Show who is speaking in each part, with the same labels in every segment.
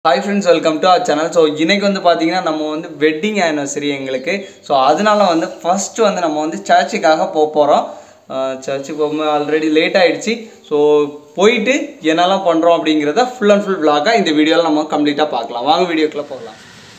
Speaker 1: Hi friends welcome to our channel so இன்னைக்கு வந்து பார்த்தீங்கன்னா நம்ம வந்து வெட்டிங் ஆனிவர்சரி எங்களுக்கு ஸோ அதனால வந்து ஃபஸ்ட்டு வந்து நம்ம வந்து சர்ச்சுக்காக போக போகிறோம் சர்ச்சுக்கு போகும்போது ஆல்ரெடி லேட் ஆயிடுச்சு ஸோ போயிட்டு என்னெல்லாம் பண்ணுறோம் அப்படிங்கிறத ஃபுல் அண்ட் ஃபுல் vlog-ஆ இந்த வீடியோவில் நம்ம கம்ப்ளீட்டாக பார்க்கலாம் வாங்க வீடியோக்குள்ளே போகலாம்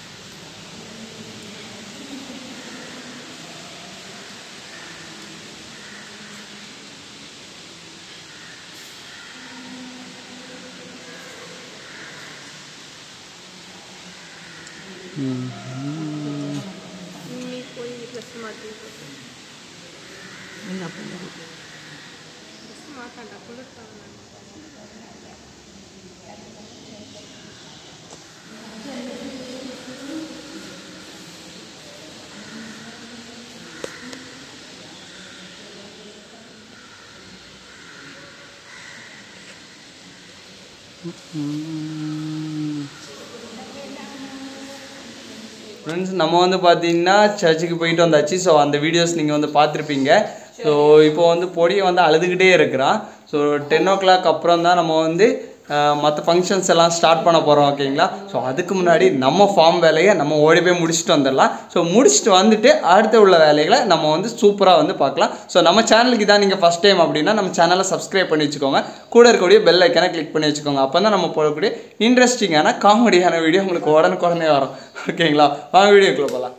Speaker 1: ஃப்ரெண்ட்ஸ் நம்ம வந்து பார்த்தீங்கன்னா சர்ச்சுக்கு போயிட்டு வந்தாச்சு ஸோ அந்த வீடியோஸ் நீங்கள் வந்து பார்த்துருப்பீங்க ஸோ இப்போ வந்து பொடியை வந்து அழுதுகிட்டே இருக்கிறான் ஸோ டென் ஓ கிளாக் அப்புறம் தான் நம்ம வந்து மற்ற ஃபங்க்ஷன்ஸ் எல்லாம் ஸ்டார்ட் பண்ண போகிறோம் ஓகேங்களா ஸோ அதுக்கு முன்னாடி நம்ம ஃபார்ம் வேலையை நம்ம ஓடி போய் முடிச்சுட்டு வந்துடலாம் ஸோ முடிச்சுட்டு வந்துட்டு அடுத்த உள்ள வேலைகளை நம்ம வந்து சூப்பராக வந்து பார்க்கலாம் ஸோ நம்ம சேனலுக்கு தான் நீங்கள் ஃபஸ்ட் டைம் அப்படின்னா நம்ம சேனலை சப்ஸ்கிரைப் பண்ணி வச்சுக்கோங்க கூட இருக்கக்கூடிய பெல் ஐக்கனை கிளிக் பண்ணி வச்சுக்கோங்க அப்போ தான் நம்ம போடக்கூடிய இன்ட்ரெஸ்டிங்கான காமெடியான வீடியோ உங்களுக்கு உடனுக்குடனே வரும் ஓகேங்களா வாங்க வீடியோக்குள்ளே போகலாம்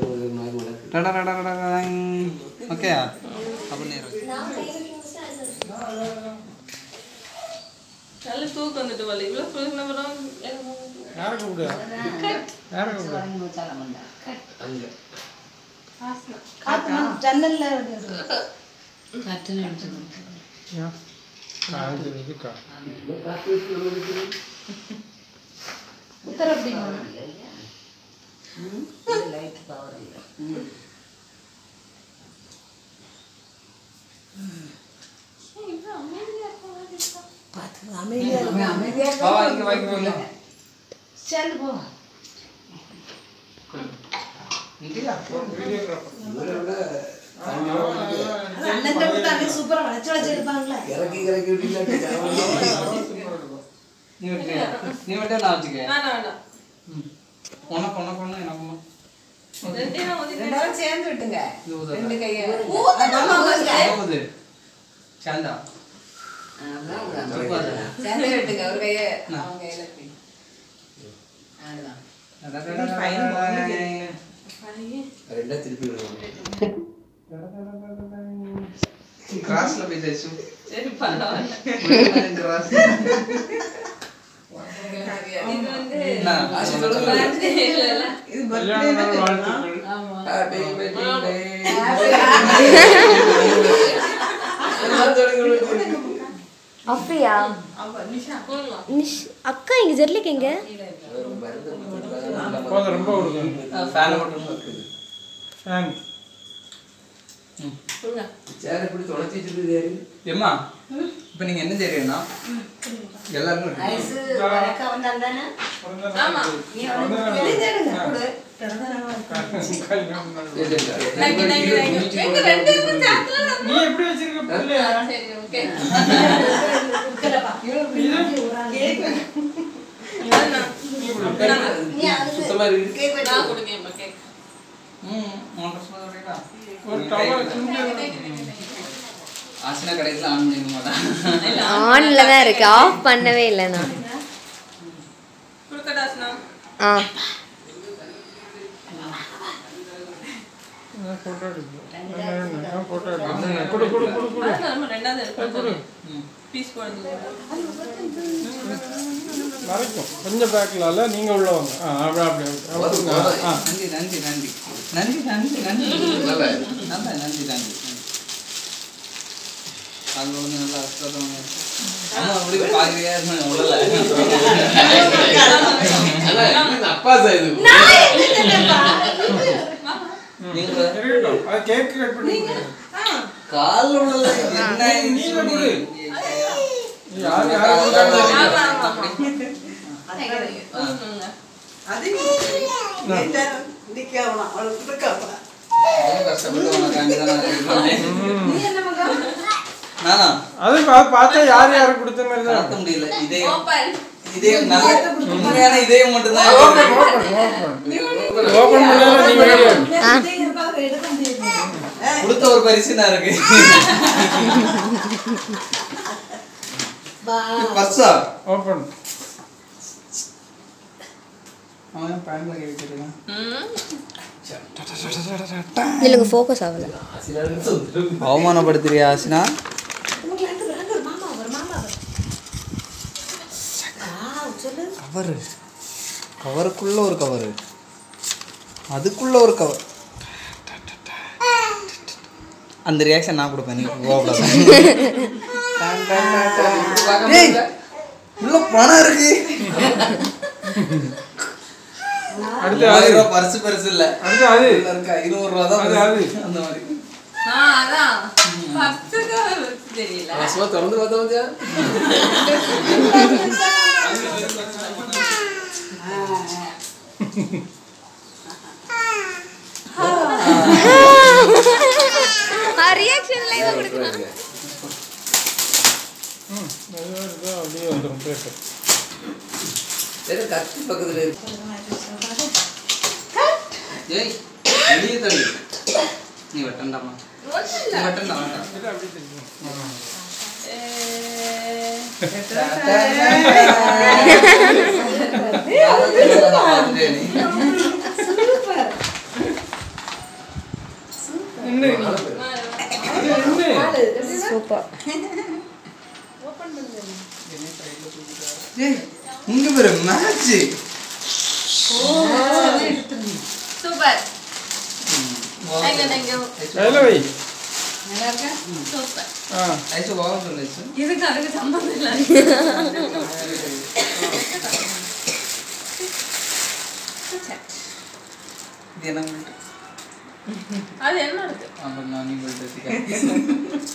Speaker 1: ஓகே
Speaker 2: நல்ல தூக்கம் வந்துட்டு வரல இவ்வளவு சொல்லுங்க அப்புறம்
Speaker 1: நீ விட்டு நீ விட்டு நான் வச்சுக்க
Speaker 2: வேணாம் வேணாம்
Speaker 1: உனக்கு உனக்கு ஒன்று எனக்கு ஒன்று
Speaker 2: ரெண்டையும் நான் ஒதுக்கி
Speaker 3: ரெண்டாவது சேர்ந்து விட்டுங்க
Speaker 1: இது உதவ.
Speaker 3: ரெண்டு கையை
Speaker 1: போகுது சாந்தா
Speaker 3: சேர்ந்து விட்டுங்க ஒரு கையை அவங்க கையில பிடி. அதுதான்
Speaker 1: கிராஸ்ல போய் தைச்சு
Speaker 2: சரி பரவாயில்ல
Speaker 1: கிராஸ்
Speaker 2: இது வந்து
Speaker 3: இல்ல, இல்ல. இது birthday ஆமா.
Speaker 4: அப்படியா
Speaker 2: போடலாம்
Speaker 4: நிஷ் அக்கா எங்க ஜெர்லிக்கு எங்க
Speaker 1: ஃபேன் மட்டும் இருக்குது
Speaker 2: கொடுங்க
Speaker 1: ஏம்மா இப்போ நீங்கள் என்ன செய்றீங்கன்னா எல்லாருக்கும்
Speaker 3: ஐஸ் வடக்க வந்தால் தானே?
Speaker 2: ஆமா
Speaker 3: நீ அவனுக்கு வெளியில கொடு. திறந்தானே
Speaker 2: தேங்க்யூ தேங்க்யூ தேங்க்யூ எங்க ரெண்டு இருக்கு சேர்த்துல நீ எப்படி வச்சிருக்க சரி ஓகே
Speaker 3: நீ அதுக்கு
Speaker 1: சுத்தமாக இருக்குது
Speaker 3: கேக் வெட்டு.
Speaker 2: நான் கொடுங்க அம்மா கேக்
Speaker 1: ம் ஒன்றரை சொல்ல வரீங்களா ஆசினா கடைசியில் ஆன் பண்ணிக்க மாட்டேன்
Speaker 4: ஆன்ல தான் இருக்கு ஆஃப் பண்ணவே இல்லை நான்
Speaker 2: கொடுக்கட்டாஸ்னா
Speaker 4: ஆ
Speaker 2: நம்ம ரெண்டாவது எடுத்து பீஸ் போடுறது
Speaker 5: மறைக்கும் கொஞ்சம் பேக்கில் நீங்க உள்ள வாங்க ஆ அப்படி அப்படி அப்படி. ஆ
Speaker 1: நன்றி நன்றி நன்றி நன்றி நன்றி நன்றி நல்ல நல்ல நன்றி நன்றி அது ஒன்று நல்லா அஸ்தம் அம்மா அப்படி பார்க்குறியா உடல நீங்க
Speaker 5: இருக்கட்டும் அது கேக் கட் பண்ணி கொடுங்க.
Speaker 1: கால் உடல என்ன
Speaker 5: நீங்க
Speaker 1: சொல்லி
Speaker 5: கொடு. யார் யார் கொடுத்தாலும் சரி.
Speaker 2: ஆமா ஆமா ஆமா கொடுங்க
Speaker 1: ரொம்ப கஷ்டப்பட்டு உனக்காண்டி தான் நான் இருக்கேன்.
Speaker 3: நீ என்ன மகன்?
Speaker 1: நானா
Speaker 5: அது பா- பார்த்தா யார் யார் கொடுத்த மாதிரி தான்
Speaker 1: நடத்த முடியல இதே
Speaker 2: ஓப்பன்
Speaker 1: இதயம் நல்ல உண்மையான இதயம் மட்டும்தான்
Speaker 5: ஓப்பன் ஓப்பன் ஓப்பன் ஓப்பன் பண்ணாலும் நீங்க ரெடி
Speaker 1: கொடுத்த ஒரு பரிசு நான் இருக்கு பர்ஸா
Speaker 5: ஓப்பன்
Speaker 1: அவன் பேண்ட்ல கை வச்சிருக்கான்
Speaker 4: இல்லைங்க ஃபோக்கஸ் ஆகல
Speaker 1: அவமானப்படுத்துறியா ஆசினா கவரு கவருக்குள்ள ஒரு கவரு அதுக்குள்ள ஒரு கவர் அந்த ரியாக்ஷன் நான் கொடுப்பேன் நீ கோவப்படாத டேய், உள்ள பணம் இருக்கு
Speaker 5: அடுத்து அது
Speaker 1: ஆயிரம் ரூபாய் பரிசு பெருசு இல்ல
Speaker 5: அடுத்து அது
Speaker 1: உள்ள இருக்க ஐநூறு ரூபா தான்
Speaker 5: அது, அது.
Speaker 1: பெருசு. அந்த மாதிரி
Speaker 3: ஆ, அதான். பத்துக்கு தெரியல
Speaker 2: சும்மா திறந்து பார்த்தா பாத்தியா?
Speaker 4: ரியாக்ஷன்ல இதை கொடுக்கலாம்
Speaker 5: ம் மெதுவா இருக்கா அப்படியே வந்துடும் பேப்பர்
Speaker 2: சரி, கத்தி பக்கத்துல இருக்கு.
Speaker 1: ஏய் வெளியே தள்ளு நீ வெட்டண்டாமா நீ வெட்டண்டா வேண்டாம்
Speaker 5: இது அப்படியே தெரியும் ஆ. என்ன இது என்ன
Speaker 4: சூப்பர்
Speaker 1: ஏய், இங்க பாரு மேட்ச்
Speaker 3: சூப்பர் எங்க எங்க
Speaker 5: கையில் வை
Speaker 3: நல்லா இருக்கா சூப்பர்
Speaker 5: ஆ
Speaker 1: ஐசு வாங்க சொல்லு ஐசு
Speaker 3: இதுக்கு அதுக்கு சம்மந்தம் இல்லை
Speaker 1: இது என்ன பண்ணிட்டு
Speaker 3: அது என்ன இருக்கு
Speaker 1: அப்புறம் நான் நீ போயிட்டு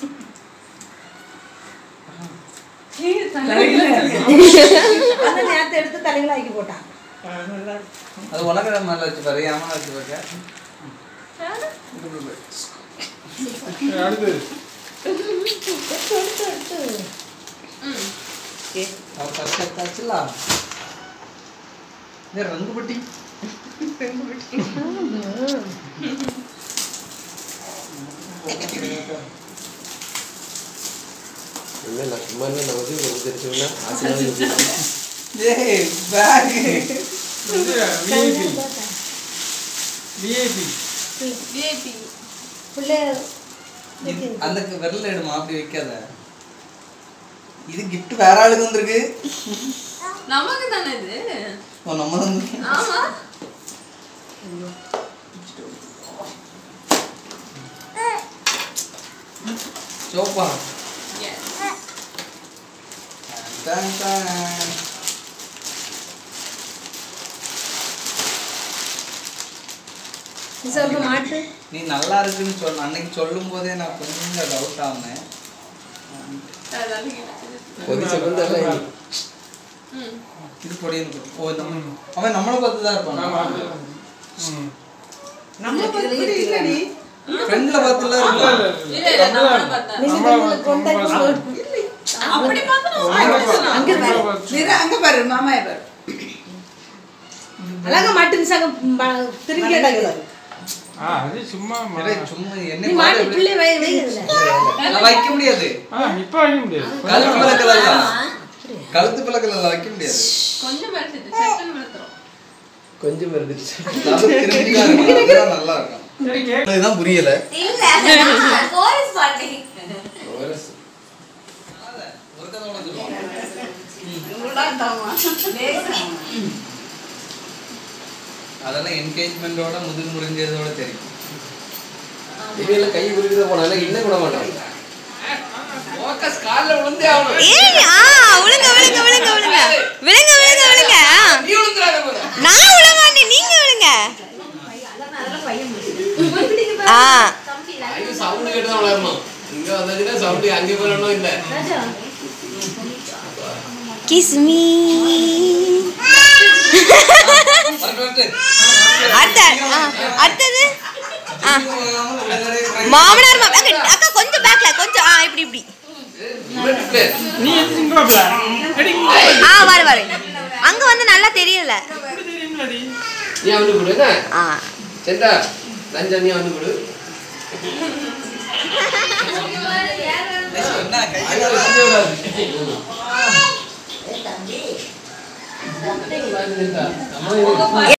Speaker 6: நேரத்தை எடுத்து தலையில ஆக்கி போட்டான்
Speaker 1: அது உனக்கு மேல வச்சு பாரு ஏன் மேல வச்சு பாரு
Speaker 5: அடுத்து
Speaker 1: அவ ஃபர்ஸ்ட் எடுத்தாச்சுல ஏ ரங்கு பட்டி
Speaker 2: இல்ல, நான் சும்மா இல்லை, நான் வந்து ஒரு தெரிஞ்சவனா, ஆசையாக இருக்கு.
Speaker 1: ஏய் பேக்
Speaker 5: இது விஐபி விஐபி
Speaker 3: விஐபி
Speaker 6: பிள்ளை
Speaker 1: அந்த விரல் எடுமா அப்படி வைக்காத இது gift வேற ஆளுக்கு வந்திருக்கு
Speaker 3: நமக்கு தானே இது
Speaker 1: ஓ நம்ம தான்
Speaker 3: ஆமா
Speaker 1: சோப்பா
Speaker 3: Yes.
Speaker 1: Done done.
Speaker 6: சொல்ல மாட்டு
Speaker 1: நீ நல்லா இருக்குன்னு சொன்ன அன்னைக்கு சொல்லும் போதே நான் கொஞ்சம் டவுட் ஆனேன்
Speaker 3: அதான் கேட்டது.
Speaker 2: கொதிச்ச பிறகு எல்லாம் இனி.
Speaker 3: ம்.
Speaker 1: இது பொடியன்னு ஓ நம்ம அவன் நம்மளை பார்த்து தான்
Speaker 5: ஆமா
Speaker 1: இருப்பான்
Speaker 5: ம்
Speaker 6: நம்ம பத்தி இல்லடி
Speaker 1: ஃப்ரெண்ட்ல பார்த்துலாம் இருப்பான்
Speaker 3: இல்ல, இல்ல, நம்மள பார்த்தா.
Speaker 5: நம்மள பார்த்து
Speaker 3: அப்படி பார்த்தா நான்
Speaker 5: நம்மள
Speaker 3: சொன்னேன்.
Speaker 5: பார்த்து நம்மள பார்த்து
Speaker 6: நிற அங்க பாரு மாமாய பாரு அழகா மாட்டு சாங்க திரும்பி கிடக்குது
Speaker 5: ஆ அது சும்மா மா-
Speaker 1: அடே, சும்மா
Speaker 6: நீ
Speaker 1: என்ன
Speaker 6: மாட்டு
Speaker 1: பாரு
Speaker 6: பிள்ளை வை வைக்கிறதுல
Speaker 1: நான் வைக்க முடியாது
Speaker 5: ஆ இப்போ வைக்க முடியாது
Speaker 1: கழுத்து பிளக்கல கழுத்து பிளக்கல வைக்க முடியாது
Speaker 3: கொஞ்சம் மறைச்சிட்டு சட்டன் மறுத்துறோம்
Speaker 2: கொஞ்சம் இருந்துச்சு
Speaker 1: நல்லா திரும்பியா இருக்கும் அதுதான் நல்லா இருக்கும்
Speaker 5: சரி கேக்
Speaker 1: இதுதான் புரியல ஒரு கதை உனக்கு சொல்லுவாங்க. அதெல்லாம் என்கேஜ்மெண்டோட முதுகு முடிஞ்சதோட தெரியும்
Speaker 2: இவையெல்லாம் கை குறுக்கிட்டு போனாலும் இன்னும் கூட மாட்டான் ஃபோக்கஸ் காலில் விழுந்தே ஆகணும்
Speaker 4: ஏய் ஆ விழுங்க விழுங்க விழுங்க விழுங்க விழுங்க விழுங்க விழுங்க ஆ.
Speaker 2: நீ விழுந்துடாத போல
Speaker 4: நான் விழ மாட்டேன் நீங்க விழுங்க ஆ
Speaker 2: ஐயோ சவுண்டு கேட்டு தான் விளையாடணும் இங்க வந்தாச்சுன்னா சவுண்டு அங்கே போயிடணும் இல்லை
Speaker 4: கிஸ் மீ
Speaker 1: வரட்டு, வரட்டு.
Speaker 4: அடுத்த ஆ, அடுத்தது ஆ
Speaker 1: போகாம உள்ளாரே கை-
Speaker 4: மாமனார் மாமி அக்கா அக்கா கொஞ்சம் பேக்ல கொஞ்சம் ஆ இப்படி இப்படி
Speaker 5: நீ எதுக்கு இங்க வாப்ல? எடி, இங்க வா.
Speaker 4: ஆ வர வர அங்க வந்து நல்லா தெரியல
Speaker 2: நீ அவனுக்கு கொடு என்ன
Speaker 4: ஆ
Speaker 2: செந்தா லஞ்சம் நீ அவனுக்கு கொடு
Speaker 3: தம்பி
Speaker 2: அம்மா